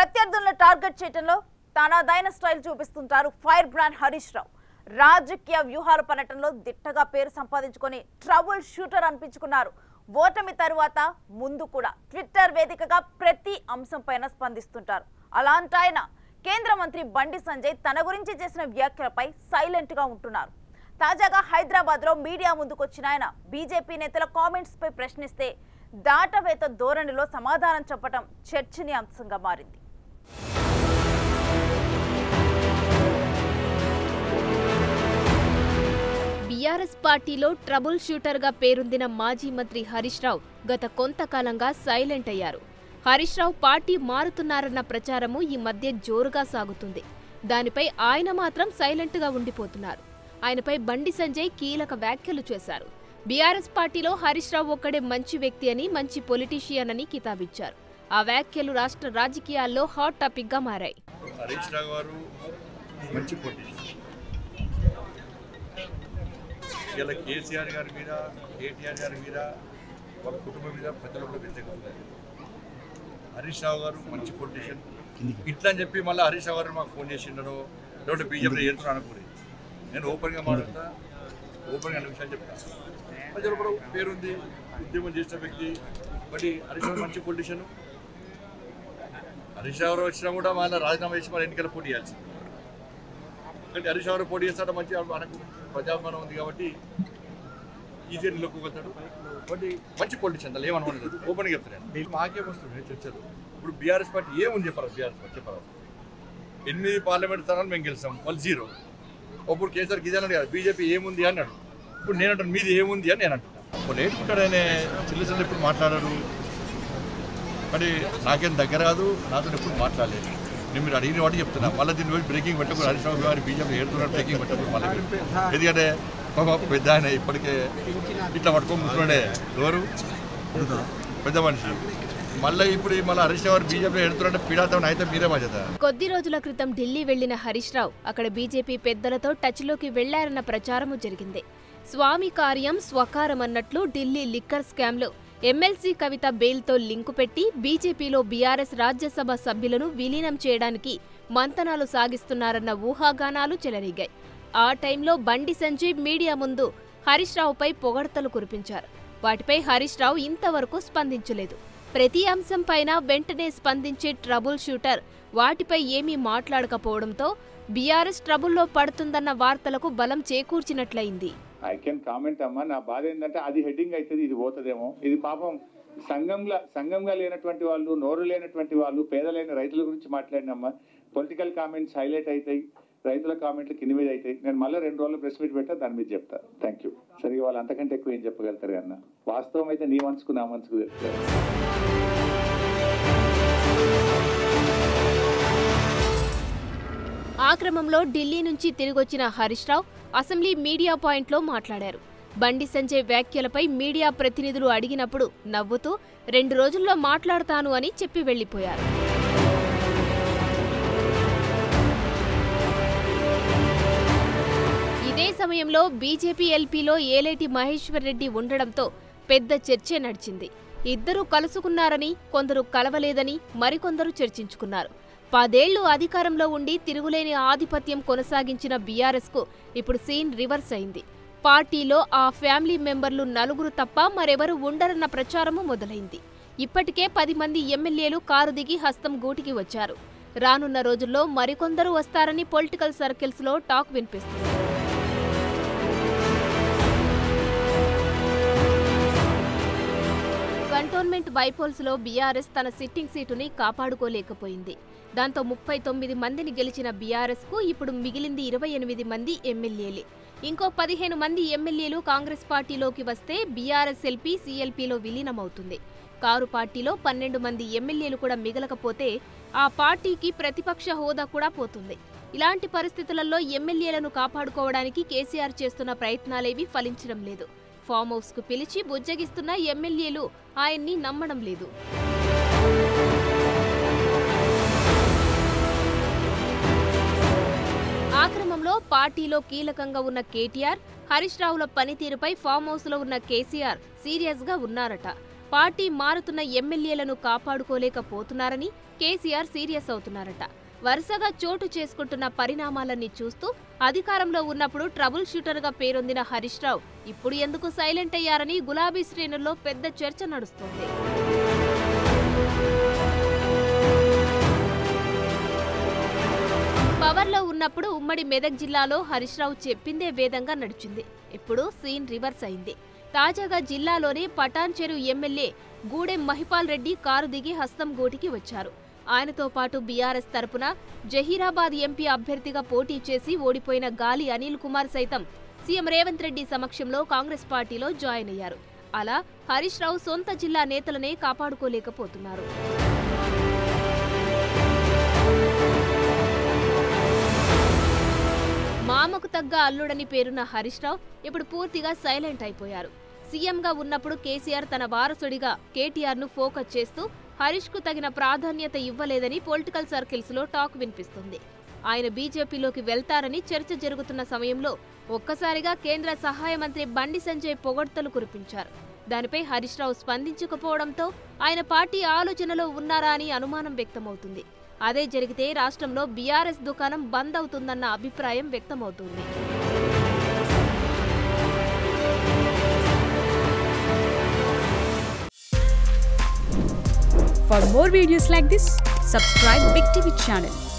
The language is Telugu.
ప్రత్యర్థులను టార్గెట్ చేయడంలో తనదైన స్టైల్ చూపిస్తుంటారు ఫైర్ బ్రాండ్ హరీష్ రావు రాజకీయ వ్యూహాల పర్యటనలో దిట్టగా పేరు సంపాదించుకొని ట్రబుల్ షూటర్ అనిపించుకున్నారు ఓటమి తరువాత ముందు కూడా ట్విట్టర్ వేదికగా ప్రతి అంశంపైన స్పందిస్తుంటారు అలాంటి ఆయన కేంద్ర మంత్రి బండి సంజయ్ తన గురించి చేసిన వ్యాఖ్యలపై సైలెంట్ గా ఉంటున్నారు తాజాగా హైదరాబాద్ లో మీడియా ముందుకొచ్చిన ఆయన బీజేపీ నేతల కామెంట్స్ పై ప్రశ్నిస్తే దాటవేత ధోరణిలో సమాధానం చెప్పడం చర్చనీయాంశంగా మారింది బీఆర్ఎస్ పార్టీలో ట్రబుల్ షూటర్గా పేరొందిన మాజీ మంత్రి హరీష్ రావు గత కొంతకాలంగా సైలెంట్ అయ్యారు హరీష్ రావు పార్టీ మారుతున్నారన్న ప్రచారము ఈ మధ్య జోరుగా సాగుతుంది దానిపై ఆయన మాత్రం సైలెంట్గా ఉండిపోతున్నారు ఆయనపై బండి సంజయ్ కీలక వ్యాఖ్యలు చేశారు బీఆర్ఎస్ పార్టీలో హరీష్ రావు ఒక్కడే మంచి వ్యక్తి అని మంచి పొలిటీషియన్ అని కితాబిచ్చారు ఆ వ్యాఖ్యలు రాష్ట్ర రాజకీయాల్లో హాట్ టాపిక్గా మారాయి హరీష్ రావు గారు మంచి పొలిటీషియన్ ఇలా కేసీఆర్ గారి మీద కేటీఆర్ గారి మీద వాళ్ళ కుటుంబం మీద ప్రజలు కూడా వ్యతిరేకత ఉంది. హరీష్ రావు గారు మంచి పొలిటీషియన్ ఇట్లా అని చెప్పి మళ్ళీ హరీష్ రావు గారు మాకు ఫోన్ చేసిండను లేదంటే బీజేపీ చేరుతున్నాను అనుకోలేదు నేను ఓపెన్గా మాట్లాడతా ఓపెన్గా అన్ని విషయాలు చెప్తాను ప్రజలు కూడా పేరుంది ఉద్యమం చేసిన వ్యక్తి బట్ హరీష్ రావు మంచి పొలిటీషియన్ హరీష్ రావు వచ్చినా కూడా మళ్ళీ రాజీనామా చేసి మన ఎన్నికల పోటీ చేయాల్సింది ఎందుకంటే హరీష్ రావు పోటీ చేస్తాడు మంచి మనకు ప్రజాభిమానం ఉంది కాబట్టి ఈజీ నిలుపుకోగలుగుతాడు కాబట్టి మంచి పొలిటీషియన్ దాన్ని ఏమనుకోలేదు ఓపెన్గా చెప్తాను మాకేం వస్తుంది చర్చలు ఇప్పుడు బీఆర్ఎస్ పార్టీ ఏముంది చెప్పారు బీఆర్ఎస్ పార్టీ చెప్పారు ఎనిమిది పార్లమెంట్ స్థానాలు మేము గెలిచాం వాళ్ళు జీరో అప్పుడు కేసీఆర్ గిజాన్ అడిగారు బీజేపీ ఏముంది అన్నాడు ఇప్పుడు నేను అంటాను మీది ఏముంది అని నేను అంటున్నాను ఇప్పుడు నేర్చుకుంటాడు ఆయన చిన్న చిన్న ఇప్పుడు మాట్లాడారు మరి నాకేం దగ్గర కాదు నాతో ఎప్పుడు మాట్లాడలేదు నేను మీరు అడిగిన వాటి చెప్తున్నా మళ్ళీ దీని పోయి బ్రేకింగ్ పెట్టకుండా హరీష్ రావు గారి బీజేపీ ఏడుతున్నారు బ్రేకింగ్ పెట్టకుండా మళ్ళీ ఎందుకంటే పాప పెద్ద ఆయన ఇప్పటికే ఇట్లా పట్టుకొని కూర్చున్నాడే ఎవరు పెద్ద మనిషి మళ్ళీ ఇప్పుడు మళ్ళీ హరీష్ రావు గారు బీజేపీ ఎడుతున్నట్టే పీడాతం అయితే మీరే బాధ్యత కొద్ది రోజుల క్రితం ఢిల్లీ వెళ్లిన హరీష్ రావు అక్కడ బీజేపీ పెద్దలతో టచ్లోకి వెళ్లారన్న ప్రచారము జరిగింది స్వామి కార్యం స్వకారం అన్నట్లు ఢిల్లీ లిక్కర్ స్కామ్లో ఎమ్మెల్సీ కవిత బెయిల్తో లింకు పెట్టి బీజేపీలో బీఆర్ఎస్ రాజ్యసభ సభ్యులను విలీనం చేయడానికి మంతనాలు సాగిస్తున్నారన్న ఊహాగానాలు చెలరేగాయి ఆ టైంలో బండి సంజయ్ మీడియా ముందు హరీష్ రావుపై పొగడ్తలు కురిపించారు వాటిపై హరీష్ రావు ఇంతవరకు స్పందించలేదు ప్రతి అంశంపైన వెంటనే స్పందించే ట్రబుల్ షూటర్ వాటిపై ఏమీ మాట్లాడకపోవడంతో బీఆర్ఎస్ ట్రబుల్లో పడుతుందన్న వార్తలకు బలం చేకూర్చినట్లయింది ఐ కెన్ కామెంట్ అమ్మా నా బాధ ఏంటంటే అది హెడ్డింగ్ అవుతుంది ఇది పోతుందేమో ఇది పాపం సంఘంగా సంఘంగా లేనటువంటి వాళ్ళు నోరు లేనటువంటి వాళ్ళు పేదలైన రైతుల గురించి మాట్లాడినమ్మా పొలిటికల్ కామెంట్స్ హైలైట్ అవుతాయి రైతుల కామెంట్లు కింది మీద అవుతాయి నేను మళ్ళీ రెండు రోజులు ప్రెస్ మీట్ పెట్టా దాని మీద చెప్తా థ్యాంక్ యూ సరే వాళ్ళు అంతకంటే ఎక్కువ ఏం చెప్పగలుగుతారు అన్న వాస్తవం అయితే నీ మనసుకు నా మనసుకు తెలుస్తుంది ఆ క్రమంలో ఢిల్లీ నుంచి తిరిగొచ్చిన హరీష్ రావు అసెంబ్లీ మీడియా పాయింట్లో మాట్లాడారు బండి సంజయ్ వ్యాఖ్యలపై మీడియా ప్రతినిధులు అడిగినప్పుడు నవ్వుతూ రెండు రోజుల్లో మాట్లాడతాను అని చెప్పి వెళ్లిపోయారు ఇదే సమయంలో బీజేపీ ఎల్పీలో ఏలేటి మహేశ్వర్ రెడ్డి ఉండడంతో పెద్ద చర్చే నడిచింది ఇద్దరూ కలుసుకున్నారని కొందరు కలవలేదని మరికొందరు చర్చించుకున్నారు పదేళ్లు అధికారంలో ఉండి తిరుగులేని ఆధిపత్యం కొనసాగించిన బీఆర్ఎస్కు ఇప్పుడు సీన్ రివర్స్ అయింది పార్టీలో ఆ ఫ్యామిలీ మెంబర్లు నలుగురు తప్ప మరెవరు ఉండరన్న ప్రచారము మొదలైంది ఇప్పటికే పది మంది ఎమ్మెల్యేలు కారు దిగి హస్తం గూటికి వచ్చారు రానున్న రోజుల్లో మరికొందరు వస్తారని పొలిటికల్ సర్కిల్స్లో టాక్ వినిపిస్తుంది కంటోన్మెంట్ బైపోల్స్లో బీఆర్ఎస్ తన సిట్టింగ్ సీటుని కాపాడుకోలేకపోయింది దాంతో ముప్పై తొమ్మిది మందిని గెలిచిన బీఆర్ఎస్కు ఇప్పుడు మిగిలింది ఇరవై ఎనిమిది మంది ఎమ్మెల్యేలే ఇంకో పదిహేను మంది ఎమ్మెల్యేలు కాంగ్రెస్ పార్టీలోకి వస్తే బీఆర్ఎస్ ఎల్పీ సీఎల్పీలో విలీనమవుతుంది కారు పార్టీలో పన్నెండు మంది ఎమ్మెల్యేలు కూడా మిగలకపోతే ఆ పార్టీకి ప్రతిపక్ష హోదా కూడా పోతుంది ఇలాంటి పరిస్థితులలో ఎమ్మెల్యేలను కాపాడుకోవడానికి కేసీఆర్ చేస్తున్న ప్రయత్నాలేవీ ఫలించడం లేదు ఫామ్ హౌస్ కు పిలిచి బుజ్జగిస్తున్న ఎమ్మెల్యేలు ఆయన్ని నమ్మడం లేదు ఆ క్రమంలో పార్టీలో కీలకంగా ఉన్న కేటీఆర్ హరీష్ రావుల పనితీరుపై ఫామ్ హౌస్ లో ఉన్న కేసీఆర్ సీరియస్ గా ఉన్నారట పార్టీ మారుతున్న ఎమ్మెల్యేలను కాపాడుకోలేకపోతున్నారని కేసీఆర్ సీరియస్ అవుతున్నారట వరుసగా చోటు చేసుకుంటున్న పరిణామాలన్నీ చూస్తూ అధికారంలో ఉన్నప్పుడు ట్రబుల్ షూటర్గా పేరొందిన హరీష్ రావు ఇప్పుడు ఎందుకు సైలెంట్ అయ్యారని గులాబీ శ్రేణుల్లో పెద్ద చర్చ నడుస్తోంది పవర్లో ఉన్నప్పుడు ఉమ్మడి మెదక్ జిల్లాలో హరీష్ రావు చెప్పిందే వేదంగా నడిచింది ఇప్పుడు సీన్ రివర్స్ అయింది తాజాగా జిల్లాలోనే Patancheru MLA Gudem Mahipal Reddy car దిగి హస్తం గూటికి వచ్చారు ఆయనతో పాటు బీఆర్ఎస్ తరపున జహీరాబాద్ ఎంపీ అభ్యర్థిగా పోటీ చేసి ఓడిపోయిన గాలి అనిల్ కుమార్ సైతం సీఎం రేవంత్ రెడ్డి సమక్షంలో కాంగ్రెస్ పార్టీలో జాయిన్ అయ్యారు అలా హరీష్ రావు సొంత జిల్లా నేతలనే కాపాడుకోలేకపోతున్నారు మామకు తగ్గ అల్లుడని పేరున్న హరీష్ రావు ఇప్పుడు పూర్తిగా సైలెంట్ అయిపోయారు సీఎంగా ఉన్నప్పుడు కేసీఆర్ తన వారసుడిగా కేటీఆర్ ను ఫోకస్ చేస్తూ హరీష్ కు తగిన ప్రాధాన్యత ఇవ్వలేదని పొలిటికల్ సర్కిల్స్ లో టాక్ వినిపిస్తుంది ఆయన బీజేపీలోకి వెళ్తారని చర్చ జరుగుతున్న సమయంలో ఒక్కసారిగా కేంద్ర సహాయ మంత్రి బండి సంజయ్ పొగడ్తలు కురిపించారు దానిపై హరీష్ రావు స్పందించకపోవడంతో ఆయన పార్టీ ఆలోచనలో ఉన్నారా అని అనుమానం వ్యక్తమవుతుంది అదే జరిగితే రాష్ట్రంలో బీఆర్ఎస్ దుకాణం బంద్ అవుతుందన్న అభిప్రాయం వ్యక్తమవుతుంది For more videos like this, subscribe Big TV channel